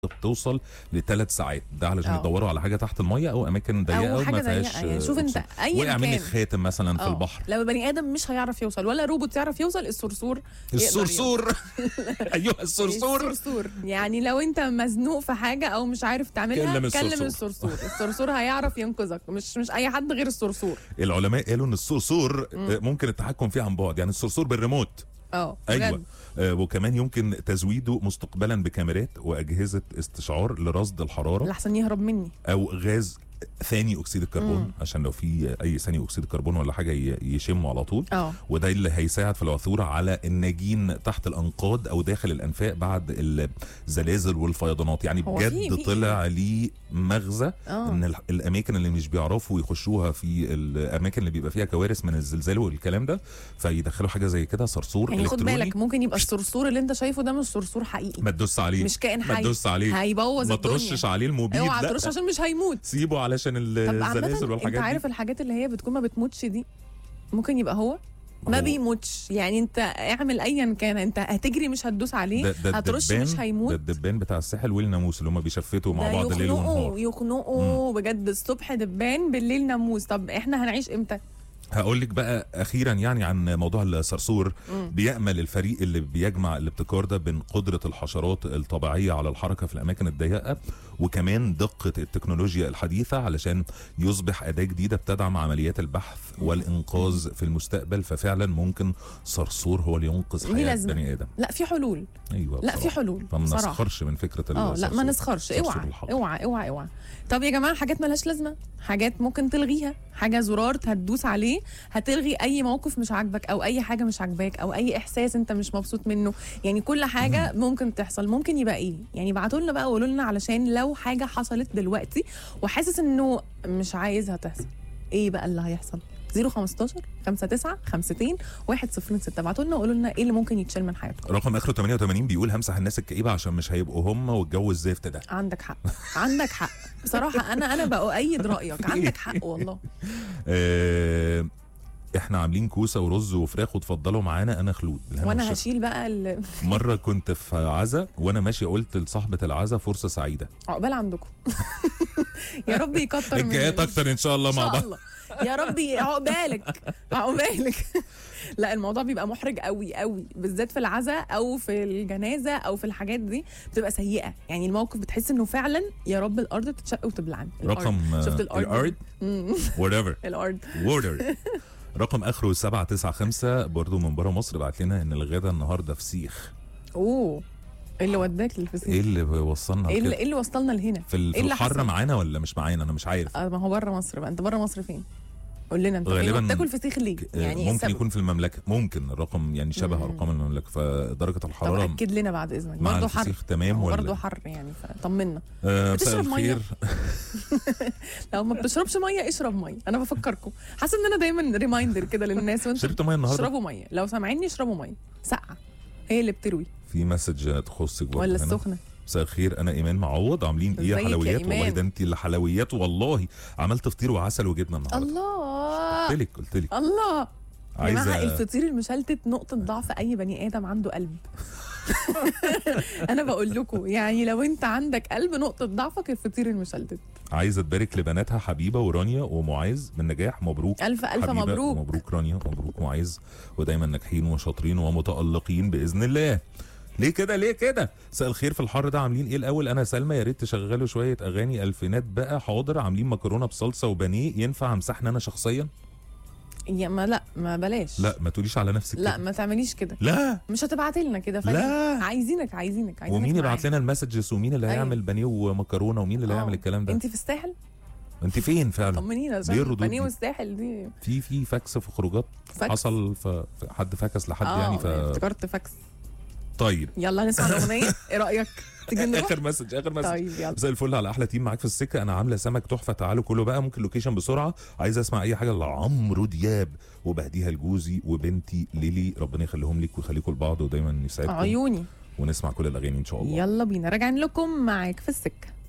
بتوصل لثلاث ساعات ده علشان اه. يدوروا على حاجه تحت الميه او اماكن ضيقه او وما حاجه فيهاش ضيقه يعني شوف انت أكسجين. اي وقع منك مكان خاتم مثلا في اه. البحر لو بني ادم مش هيعرف يوصل ولا روبوت يعرف يوصل الصرصور يقدر الصرصور ايوه الصرصور الصرصور يعني لو انت مزنوق في حاجه او مش عارف تعملها كلم كلم الصرصور. الصرصور الصرصور هيعرف ينقذك مش مش اي حد غير الصرصور العلماء قالوا ان الصرصور آه، ممكن التحكم فيه عن بعد يعني الصرصور بالريموت اه ايوه بجد. آه، وكمان يمكن تزويده مستقبلا بكاميرات واجهزه استشعار لرصد الحراره لحسن يهرب مني او غاز ثاني اكسيد الكربون مم. عشان لو في اي ثاني اكسيد الكربون ولا حاجه ي- يشمه على طول اه وده اللي هيساعد في العثور على الناجين تحت الانقاض او داخل الانفاق بعد الزلازل والفيضانات يعني هو في- بجد في- طلع ليه مغزى اه ان ال- الاماكن اللي مش بيعرفوا يخشوها في الاماكن اللي بيبقى فيها كوارث من الزلزال والكلام ده فيدخلوا حاجه زي كده صرصور يعني خد الكتروني بالك ممكن يبقى الصرصور اللي انت شايفه ده مش صرصور حقيقي ما تدوس عليه مش كائن ما حي تدوس عليه هيبوظ ما الدنيا ترشش عليه المبيد اوعى لا ترش عشان مش هيموت سيبه علشان طب الزلازل عامة انت والحاجات عارف دي الحاجات اللي هي بتكون ما بتموتش دي ممكن يبقى هو ما هو- بيموتش يعني انت اعمل ايا كان انت هتجري مش هتدوس عليه ده ده هترش الدبان- مش ده هيموت الدبان بتاع الساحل والناموس اللي هم بيشفتوا مع ده بعض ليل يخنقوا ونهار يخنقوا بجد الصبح دبان بالليل ناموس طب احنا هنعيش امتى؟ هقول لك بقى اخيرا يعني عن موضوع الصرصور مم. بيامل الفريق اللي بيجمع الابتكار ده بين قدره الحشرات الطبيعيه على الحركه في الاماكن الضيقه وكمان دقه التكنولوجيا الحديثه علشان يصبح اداه جديده بتدعم عمليات البحث والانقاذ في المستقبل ففعلا ممكن صرصور هو اللي ينقذ ليه حياه لازمة. بني ادم لا في حلول ايوه لا في بصراحة. حلول فما بصراحه نسخرش من فكره اه لا ما الصرصور. نسخرش صرصور اوعى الحق. اوعى اوعى اوعى طب يا جماعه حاجات ملهاش لازمه حاجات ممكن تلغيها حاجه زرار هتدوس عليه هتلغي اي موقف مش عاجبك او اي حاجه مش عاجباك او اي احساس انت مش مبسوط منه يعني كل حاجه ممكن تحصل ممكن يبقى ايه يعني ابعتوا لنا بقى وقولوا لنا علشان لو حاجه حصلت دلوقتي وحاسس انه مش عايزها تحصل ايه بقى اللي هيحصل 015 59 50 106 ابعتوا لنا وقولوا لنا ايه اللي ممكن يتشال من حياتكم رقم اخره 88 بيقول همسح الناس الكئيبه عشان مش هيبقوا هم والجو الزفت ده عندك حق عندك حق بصراحة أنا أنا بأؤيد رأيك عندك حق والله آه، احنا عاملين كوسه ورز وفراخ وتفضلوا معانا انا خلود الهنا وأنا والشفا. هشيل بقى ال- مره كنت في عزا وانا ماشي قلت لصاحبه العزا فرصه سعيده عقبال عندكم يا رب يكتر من الجايات اكتر ان شاء الله إن مع شاء بعض الله يا ربي عقبالك عقبالك لا الموضوع بيبقى محرج قوي قوي بالذات في العزاء او في الجنازه او في الحاجات دي بتبقى سيئه يعني الموقف بتحس انه فعلا يا رب الارض تتشق وتبلعني الأرض. رقم آه، شفت الارض الارض مم. whatever الارض water رقم اخره 795 برضو من بره مصر بعت لنا ان الغدا النهارده فسيخ اوه إيه اللي وداك للفسيخ ايه اللي وصلنا ايه اللي, لكده إيه اللي وصلنا لهنا في ال- إيه في اللي الحر حصل؟ معانا ولا مش معانا انا مش عارف آه ما هو بره مصر بقى انت بره مصر فين قول لنا انت فين غالباً وبتاكل فسيخ ليه آه، يعني ممكن السبب؟ يكون في المملكه ممكن الرقم يعني شبه مم. ارقام المملكه فدرجه طب الحراره اكد لنا بعد اذنك مع برضه حر الفسيخ تمام هو ولا برضه حر يعني فطمنا آه، مساء بتشرب مية؟ الخير لو ما بتشربش ميه اشرب ميه انا بفكركم حاسه ان انا دايما ريمايندر كده للناس وانتوا شربت ميه النهارده اشربوا ميه لو سامعيني اشربوا ميه ساقعه هي اللي بتروي في مسج تخصك برضه ولا هنا. السخنه مساء الخير انا ايمان معوض عاملين ايه ازيك يا حلويات إيمان؟ والله ده انت اللي حلويات والله عملت فطير وعسل وجبنه النهارده الله قلت لك قلت لك الله يا جماعه عايزه الفطير المشلتت نقطه ضعف اي بني ادم عنده قلب انا بقول لكم يعني لو انت عندك قلب نقطه ضعفك الفطير المشلتت عايزه تبارك لبناتها حبيبه ورانيا ومعاذ بالنجاح مبروك الف الف حبيبة مبروك مبروك رانيا مبروك معاذ ودايما ناجحين وشاطرين ومتالقين باذن الله ليه كده ليه كده مساء الخير في الحر ده عاملين ايه الاول انا سلمى يا ريت تشغلوا شويه اغاني الفينات بقى حاضر عاملين مكرونه بصلصه وبانيه ينفع امسحنا انا شخصيا يا ما لا ما بلاش لا ما تقوليش على نفسك لا كده. ما تعمليش كده لا مش هتبعتي لنا كده فاهم لا. عايزينك عايزينك عايزينك ومين يبعت معانا. لنا المسجز ومين اللي أيوة. هيعمل بانيه ومكرونه ومين اللي آه. هيعمل الكلام ده انت في الساحل انت فين فعلا طمنينا ليه عشان الردود البانيه دي؟ والساحل دي في في فاكس في خروجات فاكس حصل ف- حد فاكس لحد اه يعني ف افتكرت فاكس طيب يلا نسمع الاغنيه ايه رايك تيجي نروح اخر مسج اخر مسج طيب يلا مساء الفل على احلى تيم معاك في السكه انا عامله سمك تحفه تعالوا كله بقى ممكن لوكيشن بسرعه عايز اسمع اي حاجه لعمرو دياب وبهديها لجوزي وبنتي ليلي ربنا يخليهم ليك ويخليكم لبعض ودايما يسعدكم عيوني ونسمع كل الاغاني ان شاء الله يلا بينا راجعين لكم معاك في السكه